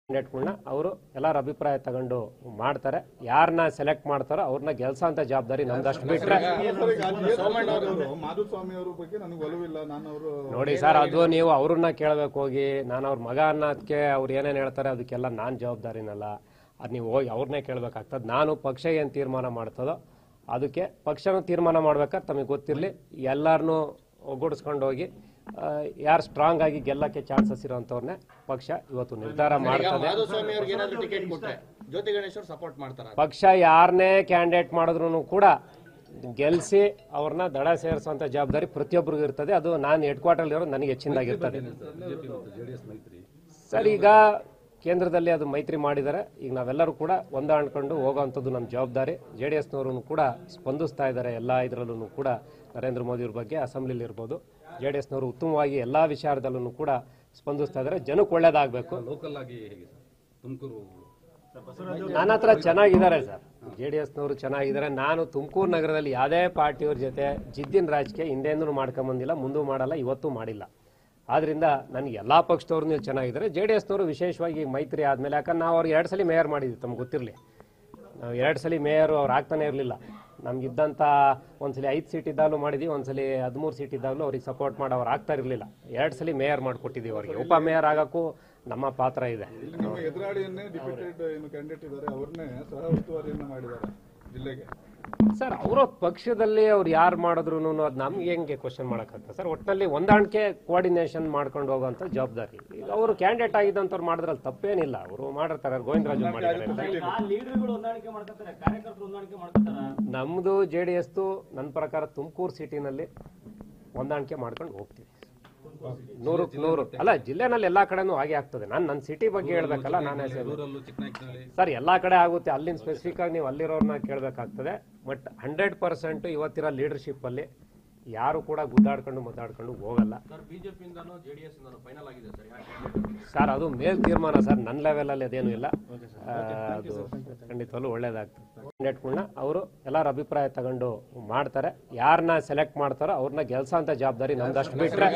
ಕ್ಯಾಂಡಿಡೇಟ್ಗಳನ್ನ ಅವರು ಎಲ್ಲರ ಅಭಿಪ್ರಾಯ ತಗೊಂಡು ಮಾಡ್ತಾರೆ ಯಾರನ್ನ ಸೆಲೆಕ್ಟ್ ಮಾಡ್ತಾರೋ ಅವ್ರನ್ನ ಗೆಲ್ಸೋ ಅಂತ ಜವಾಬ್ದಾರಿ ನಮ್ದಷ್ಟು ಬಿಟ್ರೆ ಮಾಧುಸ್ವಾಮಿ ಅವ್ರ ಬಗ್ಗೆ ನನಗೆ ಒಲವಿಲ್ಲ ನಾನು ಅವರು ನೋಡಿ ಸರ್ ಅದು ನೀವು ಅವ್ರನ್ನ ಕೇಳಬೇಕು ಹೋಗಿ ನಾನು ಅವ್ರ ಮಗ ಅನ್ನೋದಕ್ಕೆ ಅವ್ರು ಏನೇನು ಹೇಳ್ತಾರೆ ಅದಕ್ಕೆಲ್ಲ ನಾನು ಜವಾಬ್ದಾರಿನಲ್ಲ ಅದು ನೀವು ಹೋಗಿ ಅವ್ರನ್ನೇ ಕೇಳಬೇಕಾಗ್ತದೆ ನಾನು ಪಕ್ಷ ಏನು ತೀರ್ಮಾನ ಮಾಡ್ತದೋ ಅದಕ್ಕೆ ಪಕ್ಷನೂ ತೀರ್ಮಾನ ಮಾಡ್ಬೇಕಾದ್ರೆ ತಮಗೆ ಗೊತ್ತಿರಲಿ ಎಲ್ಲರನ್ನೂ ಒಗ್ಗೂಡಿಸ್ಕೊಂಡು ಹೋಗಿ ಯಾರು ಸ್ಟ್ರಾಂಗ್ ಆಗಿ ಗೆಲ್ಲಕ್ಕೆ ಚಾನ್ಸಸ್ ಇರೋಂಥವ್ರನ್ನೇ ಪಕ್ಷ ಇವತ್ತು ನಿರ್ಧಾರ ಮಾಡ್ತದೆ ಮಾಧುಸ್ವಾಮಿ ಅವ್ರಿಗೆ ಏನಾದ್ರು ಟಿಕೆಟ್ ಕೊಟ್ರೆ ಜ್ಯೋತಿ ಗಣೇಶ್ ಅವ್ರು ಸಪೋರ್ಟ್ ಮಾಡ್ತಾರ ಪಕ್ಷ ಯಾರನ್ನೇ ಕ್ಯಾಂಡಿಡೇಟ್ ಮಾಡಿದ್ರು ಕೂಡ ಗೆಲ್ಸಿ ಅವ್ರನ್ನ ದಡ ಸೇರಿಸುವಂತ ಜವಾಬ್ದಾರಿ ಪ್ರತಿಯೊಬ್ಬರಿಗೂ ಇರ್ತದೆ ಅದು ನಾನು ಹೆಡ್ ಕ್ವಾರ್ಟರ್ ಇರೋ ನನಗೆ ಹೆಚ್ಚಿನದಾಗಿರ್ತದೆ ಸರ್ ಈಗ ಕೇಂದ್ರದಲ್ಲಿ ಅದು ಮೈತ್ರಿ ಮಾಡಿದ್ದಾರೆ ಈಗ ನಾವೆಲ್ಲರೂ ಕೂಡ ಹೊಂದಾಣ್ಕೊಂಡು ಹೋಗೋವಂಥದ್ದು ನಮ್ಮ ಜವಾಬ್ದಾರಿ ಜೆ ಡಿ ಎಸ್ನವರು ಕೂಡ ಸ್ಪಂದಿಸ್ತಾ ಇದ್ದಾರೆ ಎಲ್ಲ ಇದರಲ್ಲೂ ಕೂಡ ನರೇಂದ್ರ ಮೋದಿಯವ್ರ ಬಗ್ಗೆ ಅಸೆಂಬ್ಲಿಲಿ ಇರ್ಬೋದು ಜೆ ಡಿ ಎಸ್ನವರು ಉತ್ತಮವಾಗಿ ಎಲ್ಲ ವಿಚಾರದಲ್ಲೂ ಕೂಡ ಸ್ಪಂದಿಸ್ತಾ ಇದ್ದಾರೆ ಜನಕ್ಕೆ ಒಳ್ಳೇದಾಗಬೇಕು ಲೋಕಲ್ ಆಗಿ ಹೇಗೆ ಸರ್ ತುಮಕೂರು ನನ್ನ ಹತ್ರ ಚೆನ್ನಾಗಿದ್ದಾರೆ ಸರ್ ಜೆ ಡಿ ಎಸ್ನವರು ಚೆನ್ನಾಗಿದ್ದಾರೆ ನಾನು ತುಮಕೂರು ನಗರದಲ್ಲಿ ಯಾವುದೇ ಪಾರ್ಟಿಯವ್ರ ಜೊತೆ ಜಿದ್ದಿನ ರಾಜಕೀಯ ಹಿಂದೆಂದೂ ಮಾಡ್ಕೊಂಬಂದಿಲ್ಲ ಮುಂದೂ ಮಾಡಲ್ಲ ಇವತ್ತೂ ಮಾಡಿಲ್ಲ ಆದ್ರಿಂದ ನನಗೆ ಎಲ್ಲ ಪಕ್ಷದವ್ರು ಚೆನ್ನಾಗಿದ್ದಾರೆ ಜೆ ಡಿ ಎಸ್ನವರು ವಿಶೇಷವಾಗಿ ಈಗ ಮೈತ್ರಿ ಆದಮೇಲೆ ಯಾಕಂದ್ರೆ ನಾವು ಅವ್ರಿಗೆ ಎರಡು ಸಲ ಮೇಯರ್ ಮಾಡಿದ್ವಿ ತಮ್ಗೆ ಗೊತ್ತಿರಲಿ ನಾವು ಎರಡು ಸಲ ಮೇಯರು ಅವ್ರು ಆಗ್ತಾನೆ ಇರಲಿಲ್ಲ ನಮ್ಗಿದ್ದಂಥ ಒಂದ್ಸಲಿ ಐದು ಸೀಟ್ ಇದ್ದಾಗಲೂ ಮಾಡಿದ್ವಿ ಒಂದ್ಸಲಿ ಹದಿಮೂರು ಸೀಟ್ ಇದ್ದಾಗಲೂ ಅವ್ರಿಗೆ ಸಪೋರ್ಟ್ ಮಾಡಿ ಅವ್ರು ಆಗ್ತಾ ಇರಲಿಲ್ಲ ಎರಡು ಸಲ ಮೇಯರ್ ಮಾಡಿಕೊಟ್ಟಿದ್ದೀವಿ ಅವ್ರಿಗೆ ಉಪ ಮೇಯರ್ ಆಗೋಕ್ಕೂ ನಮ್ಮ ಪಾತ್ರ ಇದೆ ನಿಮ್ಮ ಎದುರಾಳಿಯನ್ನೇ ಡಿಪ್ಯೂಟೆಡ್ ಏನು ಕ್ಯಾಂಡಿಡೇಟ್ ಇದ್ದಾರೆ ಅವ್ರನ್ನೇ ಸಹ ಉಸ್ತುವಾರಿಯನ್ನ ಮಾಡಿದ್ದಾರೆ ಜಿಲ್ಲೆಗೆ ಸರ್ ಅವರ ಪಕ್ಷದಲ್ಲಿ ಅವ್ರು ಯಾರು ಮಾಡಿದ್ರು ಅದು ನಮ್ಗೆ ಹೆಂಗೆ ಕ್ವಶನ್ ಮಾಡೋಕ್ಕಾಗ್ತದೆ ಸರ್ ಒಟ್ಟಿನಲ್ಲಿ ಹೊಂದಾಣಿಕೆ ಕೋಆರ್ಡಿನೇಷನ್ ಮಾಡ್ಕೊಂಡು ಹೋಗೋಂಥ ಜವಾಬ್ದಾರಿ ಈಗ ಅವರು ಕ್ಯಾಂಡಿಡೇಟ್ ಆಗಿದ್ದಂಥವ್ರು ಮಾಡಿದ್ರಲ್ಲಿ ತಪ್ಪೇನಿಲ್ಲ ಅವರು ಮಾಡಿರ್ತಾರೆ ಗೋವಿಂದರಾಜು ಮಾಡಿದ್ದಾರೆ ಲೀಡರ್ಗಳು ಹೊಂದಾಣಿಕೆ ಮಾಡ್ಕೊತಾರೆ ಕಾರ್ಯಕರ್ತರು ಹೊಂದಾಣಿಕೆ ಮಾಡ್ಕೊತಾರ ನಮ್ಮದು ಜೆ ಡಿ ಎಸ್ದು ನನ್ನ ಪ್ರಕಾರ ತುಮಕೂರು ಸಿಟಿನಲ್ಲಿ ಹೊಂದಾಣಿಕೆ ಮಾಡ್ಕೊಂಡು ಹೋಗ್ತೀವಿ ನೂರಕ್ಕೆ ನೂರು ಅಲ್ಲ ಜಿಲ್ಲೆನಲ್ಲಿ ಎಲ್ಲಾ ಕಡೆನೂ ಹಾಗೆ ಆಗ್ತದೆ ನಾನು ನನ್ನ ಸಿಟಿ ಬಗ್ಗೆ ಹೇಳ್ಬೇಕಲ್ಲ ನಾನು ಊರಲ್ಲೂ ಚಿಕ್ಕನಾಗ್ತದೆ ಸರ್ ಎಲ್ಲಾ ಕಡೆ ಆಗುತ್ತೆ ಅಲ್ಲಿನ ಸ್ಪೆಸಿಫಿಕ್ ಆಗಿ ನೀವು ಅಲ್ಲಿರೋರ್ನ ಕೇಳಬೇಕಾಗ್ತದೆ ಬಟ್ ಹಂಡ್ರೆಡ್ ಪರ್ಸೆಂಟ್ ಇವತ್ತಿರೋ ಲೀಡರ್ಶಿಪ್ ಅಲ್ಲಿ ಯಾರು ಕೂಡ ಗುದ್ದಾಡ್ಕೊಂಡು ಮುದ್ದಾಡ್ಕೊಂಡು ಹೋಗಲ್ಲ ಸರ್ ಬಿಜೆಪಿಯಿಂದನೂ ಜೆಡಿಎಸ್ ಫೈನಲ್ ಆಗಿದೆ ಸರ್ ಯಾಕೆ ಸರ್ ಅದು ಮೇಲ್ ತೀರ್ಮಾನ ಸರ್ ನನ್ನ ಲೆವೆಲಲ್ಲಿ ಅದೇನು ಇಲ್ಲ ಆ, ಅದು ಖಂಡಿತವಲ್ಲೂ ಒಳ್ಳೇದಾಗ್ತದೆ ಕ್ಯಾಂಡಿಡೇಟ್ಗಳನ್ನ ಅವರು ಎಲ್ಲರ ಅಭಿಪ್ರಾಯ ತಗೊಂಡು ಮಾಡ್ತಾರೆ ಯಾರನ್ನ ಸೆಲೆಕ್ಟ್ ಮಾಡ್ತಾರೋ ಅವ್ರನ್ನ ಗೆಲ್ಸೋ ಅಂತ ಜವಾಬ್ದಾರಿ ನಮ್ದಷ್ಟು ಬಿಟ್ರೆ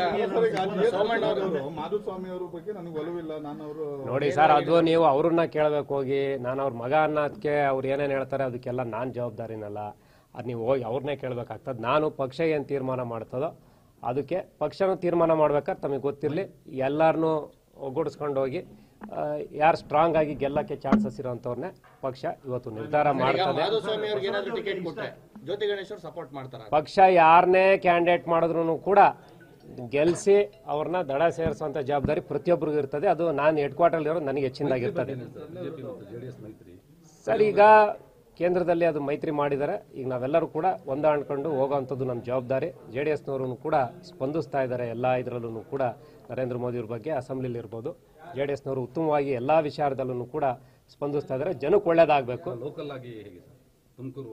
ಮಾಧುಸ್ವಾಮಿ ಅವ್ರ ಬಗ್ಗೆ ನನಗೆ ಒಲವಿಲ್ಲ ನಾನು ಅವರು ನೋಡಿ ಸರ್ ಅದು ನೀವು ಅವ್ರನ್ನ ಕೇಳಬೇಕು ಹೋಗಿ ನಾನು ಅವ್ರ ಮಗ ಅನ್ನೋದಕ್ಕೆ ಅವ್ರು ಏನೇನು ಹೇಳ್ತಾರೆ ಅದಕ್ಕೆಲ್ಲ ನಾನು ಜವಾಬ್ದಾರಿನಲ್ಲ ಅದು ನೀವು ಹೋಗಿ ಅವ್ರನ್ನೇ ಕೇಳಬೇಕಾಗ್ತದೆ ನಾನು ಪಕ್ಷ ಏನು ತೀರ್ಮಾನ ಮಾಡ್ತದೋ ಅದಕ್ಕೆ ಪಕ್ಷನೂ ತೀರ್ಮಾನ ಮಾಡ್ಬೇಕಾದ್ರೆ ತಮಗೆ ಗೊತ್ತಿರಲಿ ಎಲ್ಲರನ್ನೂ ಒಗ್ಗೂಡಿಸ್ಕೊಂಡು ಹೋಗಿ ಯಾರು ಸ್ಟ್ರಾಂಗ್ ಆಗಿ ಗೆಲ್ಲಕ್ಕೆ ಚಾನ್ಸಸ್ ಇರೋಂಥವ್ರನ್ನೇ ಪಕ್ಷ ಇವತ್ತು ನಿರ್ಧಾರ ಮಾಡ್ತದೆ ಮಾಧುಸ್ವಾಮಿ ಅವ್ರಿಗೆ ಏನಾದ್ರು ಟಿಕೆಟ್ ಕೊಟ್ರೆ ಜ್ಯೋತಿ ಗಣೇಶ್ ಅವ್ರು ಸಪೋರ್ಟ್ ಮಾಡ್ತಾರ ಪಕ್ಷ ಯಾರನ್ನೇ ಕ್ಯಾಂಡಿಡೇಟ್ ಮಾಡಿದ್ರು ಕೂಡ ಗೆಲ್ಸಿ ಅವ್ರನ್ನ ದಡ ಸೇರಿಸುವಂತ ಜವಾಬ್ದಾರಿ ಪ್ರತಿಯೊಬ್ಬರಿಗೂ ಇರ್ತದೆ ಅದು ನಾನು ಹೆಡ್ ಕ್ವಾರ್ಟರ್ ಇರೋ ನನಗೆ ಹೆಚ್ಚಿನದಾಗಿರ್ತದೆ ಬಿಜೆಪಿ ಮತ್ತು ಜೆಡಿಎಸ್ ಮೈತ್ರಿ ಸರ್ ಈಗ ಕೇಂದ್ರದಲ್ಲಿ ಅದು ಮೈತ್ರಿ ಮಾಡಿದ್ದಾರೆ ಈಗ ನಾವೆಲ್ಲರೂ ಕೂಡ ಹೊಂದಾಣ್ಕೊಂಡು ಹೋಗೋವಂಥದ್ದು ನಮ್ಮ ಜವಾಬ್ದಾರಿ ಜೆ ಡಿ ಎಸ್ನವರು ಕೂಡ ಸ್ಪಂದಿಸ್ತಾ ಇದ್ದಾರೆ ಎಲ್ಲ ಇದರಲ್ಲೂ ಕೂಡ ನರೇಂದ್ರ ಮೋದಿಯವ್ರ ಬಗ್ಗೆ ಅಸೆಂಬ್ಲಿಲಿ ಇರ್ಬೋದು ಜೆ ಡಿ ಎಸ್ನವರು ಉತ್ತಮವಾಗಿ ಎಲ್ಲ ವಿಚಾರದಲ್ಲೂ ಕೂಡ ಸ್ಪಂದಿಸ್ತಾ ಇದ್ದಾರೆ ಜನಕ್ಕೆ ಒಳ್ಳೇದಾಗಬೇಕು ಲೋಕಲ್ ಆಗಿ ಹೇಗೆ ಸರ್ ತುಮಕೂರು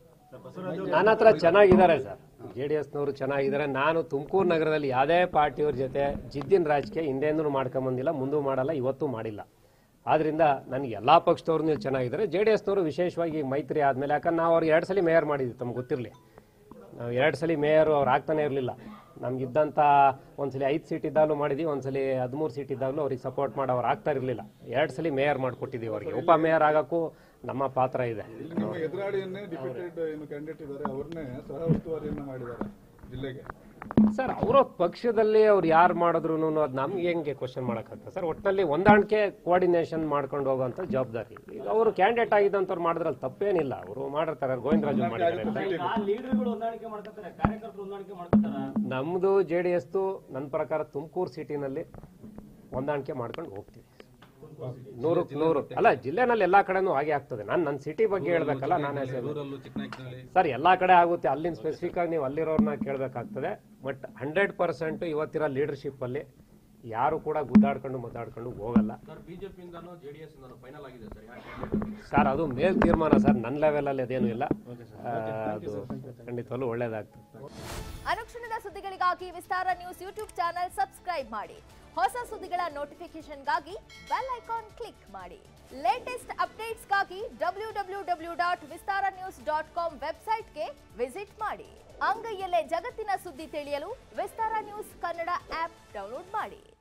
ನನ್ನ ಹತ್ರ ಚೆನ್ನಾಗಿದ್ದಾರೆ ಸರ್ ಜೆ ಡಿ ಎಸ್ನವರು ಚೆನ್ನಾಗಿದ್ದಾರೆ ನಾನು ತುಮಕೂರು ನಗರದಲ್ಲಿ ಯಾವುದೇ ಪಾರ್ಟಿಯವ್ರ ಜೊತೆ ಜಿದ್ದಿನ ರಾಜಕೀಯ ಹಿಂದೆಂದೂ ಮಾಡ್ಕೊಂಬಂದಿಲ್ಲ ಮುಂದೂ ಮಾಡಲ್ಲ ಇವತ್ತೂ ಮಾಡಿಲ್ಲ ಆದ್ರಿಂದ ನನಗೆ ಎಲ್ಲ ಪಕ್ಷದವ್ರು ಚೆನ್ನಾಗಿದ್ದಾರೆ ಜೆ ಡಿ ಎಸ್ನವರು ವಿಶೇಷವಾಗಿ ಈಗ ಮೈತ್ರಿ ಆದಮೇಲೆ ಯಾಕಂದ್ರೆ ನಾವು ಅವ್ರಿಗೆ ಎರಡು ಸಲ ಮೇಯರ್ ಮಾಡಿದ್ವಿ ತಮ್ಗೆ ಗೊತ್ತಿರಲಿ ನಾವು ಎರಡು ಸಲ ಮೇಯರು ಅವ್ರು ಆಗ್ತಾನೆ ಇರಲಿಲ್ಲ ನಮ್ಗಿದ್ದಂಥ ಒಂದ್ಸಲಿ ಐದು ಸೀಟ್ ಇದ್ದಾಗಲೂ ಮಾಡಿದ್ವಿ ಒಂದ್ಸಲಿ ಹದಿಮೂರು ಸೀಟ್ ಇದ್ದಾಗಲೂ ಅವ್ರಿಗೆ ಸಪೋರ್ಟ್ ಮಾಡಿ ಅವ್ರು ಆಗ್ತಾ ಇರಲಿಲ್ಲ ಎರಡು ಸಲ ಮೇಯರ್ ಮಾಡಿಕೊಟ್ಟಿದ್ದೀವಿ ಅವ್ರಿಗೆ ಉಪ ಮೇಯರ್ ಆಗೋಕ್ಕೂ ನಮ್ಮ ಪಾತ್ರ ಇದೆ ನಿಮ್ಮ ಎದುರಾಳಿಯನ್ನೇ ಡಿಪ್ಯೂಟೆಡ್ ಏನು ಕ್ಯಾಂಡಿಡೇಟ್ ಇದ್ದಾರೆ ಅವ್ರನ್ನೇ ಸಹ ಉಸ್ತುವಾರಿಯನ್ನ ಮಾಡಿದ್ದಾರೆ ಜಿಲ್ಲೆಗೆ ಸರ್ ಅವರ ಪಕ್ಷದಲ್ಲಿ ಅವ್ರು ಯಾರು ಮಾಡಿದ್ರು ಅದು ನಮ್ಗೆ ಹೆಂಗೆ ಕ್ವಶನ್ ಮಾಡೋಕ್ಕಾಗ್ತದೆ ಸರ್ ಒಟ್ಟಿನಲ್ಲಿ ಹೊಂದಾಣಿಕೆ ಕೋಆರ್ಡಿನೇಷನ್ ಮಾಡ್ಕೊಂಡು ಹೋಗೋಂಥ ಜವಾಬ್ದಾರಿ ಈಗ ಅವರು ಕ್ಯಾಂಡಿಡೇಟ್ ಆಗಿದ್ದಂಥವ್ರು ಮಾಡಿದ್ರಲ್ಲಿ ತಪ್ಪೇನಿಲ್ಲ ಅವರು ಮಾಡಿರ್ತಾರೆ ಗೋವಿಂದರಾಜು ಮಾಡಿದ್ದಾರೆ ಲೀಡರ್ಗಳು ಹೊಂದಾಣಿಕೆ ಮಾಡ್ಕೊತಾರೆ ಕಾರ್ಯಕರ್ತರು ಹೊಂದಾಣಿಕೆ ಮಾಡ್ಕೊತಾರ ನಮ್ಮದು ಜೆ ಡಿ ಎಸ್ದು ನನ್ನ ಪ್ರಕಾರ ತುಮಕೂರು ಸಿಟಿನಲ್ಲಿ ಹೊಂದಾಣಿಕೆ ಮಾಡ್ಕೊಂಡು ಹೋಗ್ತೀವಿ ನೂರಕ್ಕೆ ನೂರು ಅಲ್ಲ ಜಿಲ್ಲೆನಲ್ಲಿ ಎಲ್ಲಾ ಕಡೆನೂ ಹಾಗೆ ಆಗ್ತದೆ ನಾನು ನನ್ನ ಸಿಟಿ ಬಗ್ಗೆ ಹೇಳ್ಬೇಕಲ್ಲ ನಾನು ಊರಲ್ಲೂ ಚಿಕ್ಕನಾಗ್ತದೆ ಸರ್ ಎಲ್ಲಾ ಕಡೆ ಆಗುತ್ತೆ ಅಲ್ಲಿನ ಸ್ಪೆಸಿಫಿಕ್ ಆಗಿ ನೀವು ಅಲ್ಲಿರೋರ್ನ ಕೇಳಬೇಕಾಗ್ತದೆ ಬಟ್ ಹಂಡ್ರೆಡ್ ಪರ್ಸೆಂಟ್ ಇವತ್ತಿರೋ ಲೀಡರ್ಶಿಪ್ ಅಲ್ಲಿ ಯಾರು ಕೂಡ ಗುದ್ದಾಡ್ಕೊಂಡು ಮುದ್ದಾಡ್ಕೊಂಡು ಹೋಗಲ್ಲ ಸರ್ ಬಿಜೆಪಿಯಿಂದನೂ ಜೆಡಿಎಸ್ ಫೈನಲ್ ಆಗಿದೆ ಸರ್ ಯಾಕೆ ಸರ್ ಅದು ಮೇಲ್ ತೀರ್ಮಾನ ಸರ್ ನನ್ನ ಲೆವೆಲಲ್ಲಿ ಅದೇನು ಇಲ್ಲ ಆ, ಅದು ಖಂಡಿತವಲ್ಲೂ ಒಳ್ಳೇದಾಗ್ತದೆ ಅನುಕ್ಷಣದ ಸುದ್ದಿಗಳಿಗಾಗಿ Vistara news YouTube channel subscribe ಮಾಡಿ ಹೊಸ ಸುದ್ದಿಗಳ ನೋಟಿಫಿಕೇಶನ್ಗಾಗಿ ಬೆಲ್ ಐಕಾನ್ ಕ್ಲಿಕ್ ಮಾಡಿ ಲೇಟೆಸ್ಟ್ ಅಪ್ಡೇಟ್ಸ್ಗಾಗಿ W W W dot Vistara news dot com ವೆಬ್ಸೈಟ್ಗೆ ವಿಸಿಟ್ ಮಾಡಿ ಅಂಗೈಯಲ್ಲೇ ಜಗತ್ತಿನ ಸುದ್ದಿ ತಿಳಿಯಲು Vistara news Kannada app download ಮಾಡಿ